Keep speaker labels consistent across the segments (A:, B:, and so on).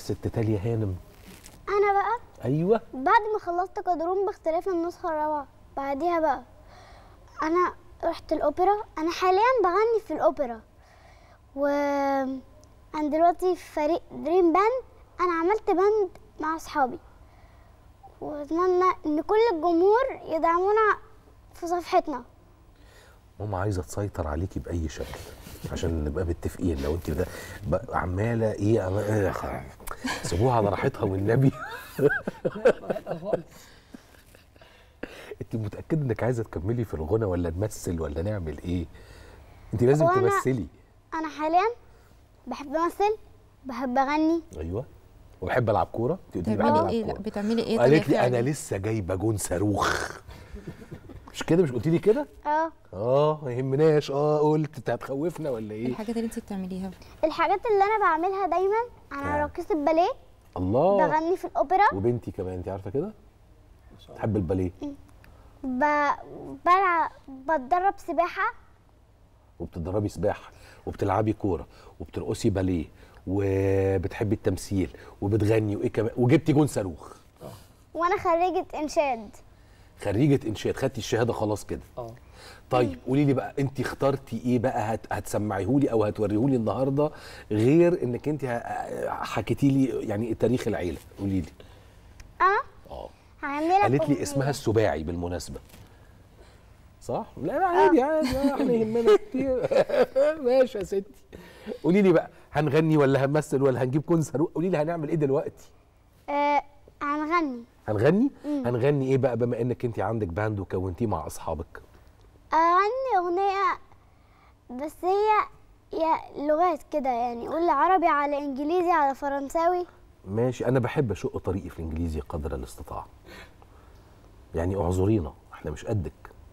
A: الست تاليا هانم
B: انا بقى
A: ايوه
B: بعد ما خلصت قدرون باختلاف النسخه الرابعه بعديها بقى انا رحت الاوبرا انا حاليا بغني في الاوبرا و انا دلوقتي في فريق دريم باند انا عملت باند مع اصحابي واتمنى ان كل الجمهور يدعمونا في صفحتنا
A: ماما عايزه تسيطر عليكي باي شكل عشان نبقى متفقين لو انت ده ب- عماله ايه عمال- إيه خ- سيبوها على راحتها والنبي انت متاكده انك عايزه تكملي في الغنى ولا نمثل ولا نعمل ايه انت لازم
B: وأنا-
A: تمثلي
B: انا حاليا بحب امثل بحب اغني
A: ايوه وبحب العب كوره انت قلتي لي بحب
C: بتعملي
A: العب
C: ايه لا
A: كوره
C: بتعملي ايه
A: قالت
C: طيب
A: لي انا
C: فعلاً؟
A: لسه جايبه جون صاروخ مش كده مش قلتي لي كده
B: اه
A: اه ما يهمناش اه قلت انت هتخوفنا ولا ايه
C: الحاجات اللي انت بتعمليها
B: الحاجات اللي انا بعملها دايما انا
A: آه.
B: راقصه باليه
A: الله
B: بغني في الاوبرا
A: وبنتي كمان انت عارفه كده تحب الباليه
B: ب... بلعب بتدرب سباحه
A: وبتدربي سباحه وبتلعبي كوره وبترقصي باليه وبتحبي التمثيل وبتغني وايه كمان وجبتي جون صاروخ
B: وانا خريجه انشاد
A: خريجه انشاد خدتي الشهاده خلاص كده
D: اه
A: طيب قولي لي بقى انت اخترتي ايه بقى هت هتسمعيهولي او هتوريهولي النهارده غير انك انت حكيتي لي يعني تاريخ العيله قولي لي
B: انا
A: اه
B: هعمل لك
A: قالت لي
B: أغنية.
A: اسمها السباعي بالمناسبه صح؟ لا لا عادي عادي آه، احنا يهمنا كتير ماشي يا ستي قولي لي بقى هنغني ولا هنمثل ولا هنجيب كونسر قولي لي هنعمل ايه دلوقتي؟
B: آه هنغني
A: هنغني؟ هنغني ايه بقى بما انك انت عندك باند وكونتيه مع اصحابك؟
B: اغني اغنيه بس هي يا لغات كده يعني قول عربي على انجليزي على فرنساوي
A: ماشي انا بحب اشق طريقي في الانجليزي قدر الاستطاعه يعني اعذرينا احنا مش قدك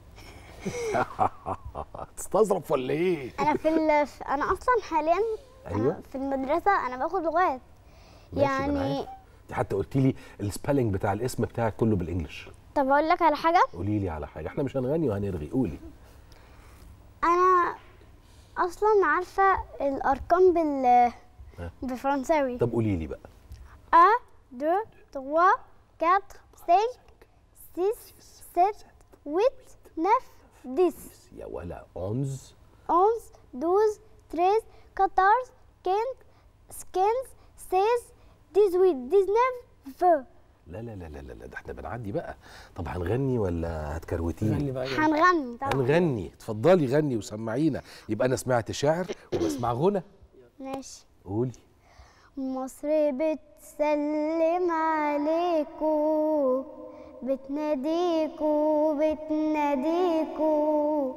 A: تستظرف ولا ايه؟
B: انا في ال... في- انا اصلا حاليا
A: أيوة.
B: أنا في المدرسه انا باخد لغات
A: ماشي، ما أنا
B: يعني
A: عارف. انت حتى قلتي لي السبيلنج بتاع الاسم بتاعك كله بالانجلش
B: طب اقول لك على حاجه
A: قولي لي على حاجه احنا مش هنغني وهنرغي قولي
B: انا اصلا عارفه الارقام بال
A: ها.
B: بالفرنساوي
A: طب قولي لي بقى
B: 1 2 3 4 5 6 7 8 9 10
A: يا ولا اونز
B: 11 12 13 14 15 16 18 19 20
A: لا لا لا لا لا لا، ده احنا بنعدي بقى طب هنغني ولا هتكروتيني
D: غني بقى جدا.
B: هنغني طبعا
A: هنغني اتفضلي غني وسمعينا يبقى انا سمعت شعر وبسمع غنى
B: ماشي
A: قولي
B: مصر بتسلم عليكو بتناديكو بتناديكو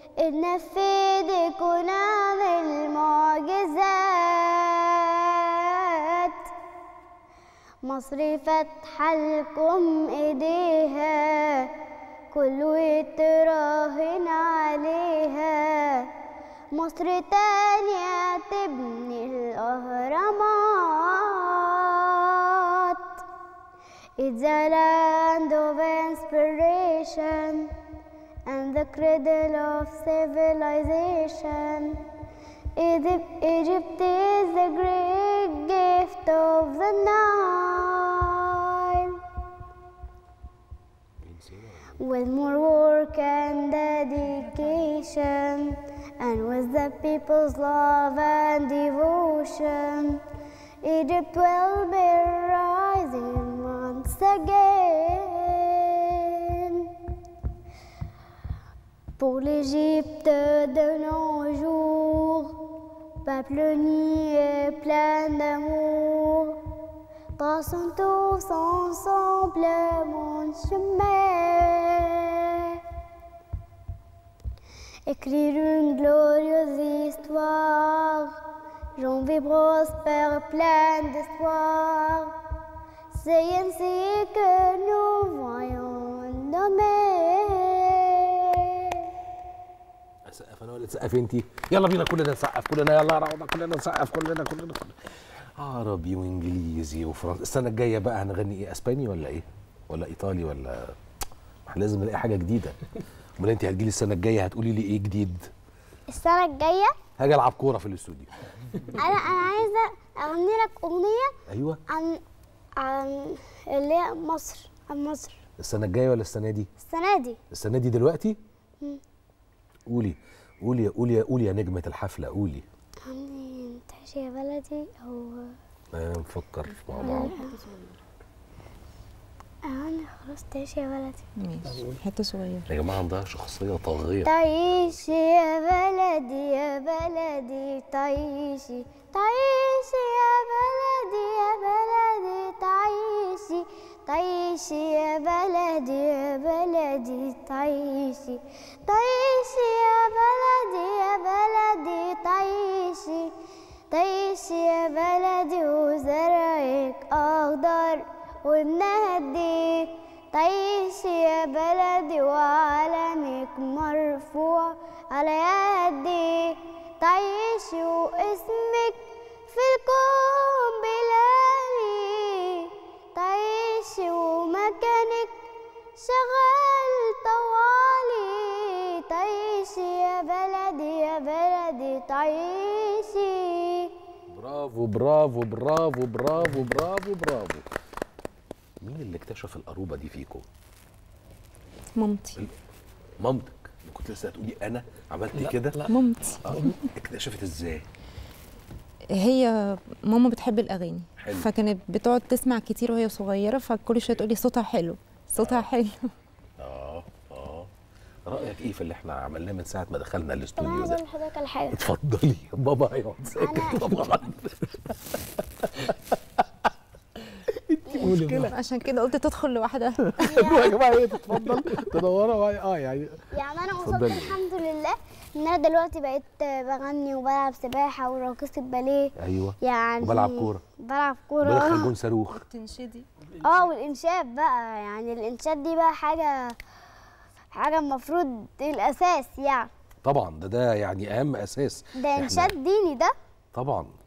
B: نفدك ونعمل معجزات مصر فاتحة لكم ايديها كله يتراهن عليها مصر تانية تبني الأهرامات It's a land of inspiration and the cradle of civilization. Egypt, Egypt is the great gift of the Nile. With more work and dedication, and with the people's love and devotion, Egypt will be rising once again. Pour l'Égypte de nos jours, peuple uni et plein d'amour, traçons tous ensemble mon chemin. Écrire une glorieuse histoire, j'en vis prospère, plein d'espoir. C'est ainsi que nous voyons nommer.
A: اسقف انا ولا تسقفي انت يلا بينا كلنا نسقف كلنا يلا يا روضه كلنا نسقف كلنا كلنا كلنا عربي وانجليزي وفرنسي السنه الجايه بقى هنغني ايه اسباني ولا ايه ولا ايطالي ولا ما احنا لازم نلاقي حاجه جديده امال انت هتجيلي السنه الجايه هتقولي لي ايه جديد
B: السنه الجايه
A: هاجي العب كوره في الاستوديو
B: انا انا عايزه اغني لك اغنيه
A: ايوه
B: عن عن اللي هي مصر عن مصر
A: السنه الجايه ولا السنه دي
B: السنه دي
A: السنه دي دلوقتي قولي قولي قولي قولي يا نجمه الحفله قولي
B: عني تعيش يا بلدي او
A: آه، نفكر مع بعض
B: انا خلاص تعيش يا بلدي
C: ماشي حته صغيره
A: يا جماعه عندها شخصيه طاغيه
B: تعيشي يا بلدي يا بلدي تعيشي تعيشي يا بلدي يا بلدي تعيشي تعيشي يا بلدي يا بلدي تعيشي تعيشي يا بلدي يا بلدي تعيشي تعيشي يا بلدي وزرعك أخضر والنهدي تعيشي يا بلدي وعلمك مرفوع على يدي تعيشي واسمك في الكون بلالي تعيشي ومكانك شغال طوالي تعيشي يا بلدي يا بلدي تعيشي
A: برافو برافو برافو برافو برافو برافو مين اللي اكتشف القروبه دي فيكم
C: مامتي
A: مامتك كنت لسه هتقولي انا عملت كده
C: مامتي
A: آه، اكتشفت ازاي
C: هي ماما بتحب الاغاني
A: حلو.
C: فكانت بتقعد تسمع كتير وهي صغيره فكل شويه تقولي صوتها حلو صوتها حلو
A: اه اه رايك ايه في اللي احنا عملناه من ساعه ما دخلنا
B: طب انا
A: الاستوديو
B: عايزه
A: ده
B: اقول لحضرتك على حاجه
A: اتفضلي بابا هيقعد ساكت
B: أنا-
A: طبعا مشكله
C: عشان كده قلت تدخل لوحدها
A: يا جماعه ايه تتفضل تدورها وهي- اه يعني
B: يعني انا وصلت
A: اتفضلي.
B: الحمد لله ان انا دلوقتي بقيت بغني وبلعب سباحه وراقصه باليه
A: ايوه
B: يعني
A: وبلعب كورة.
B: بلعب كوره
A: بدخل
B: آه.
A: جون صاروخ
C: تنشدي
B: اه والانشاد بقى يعني الانشاد دي بقى حاجه حاجه المفروض الاساس يعني
A: طبعا ده ده يعني اهم اساس
B: ده
A: إحنا-
B: انشاد ديني ده
A: طبعا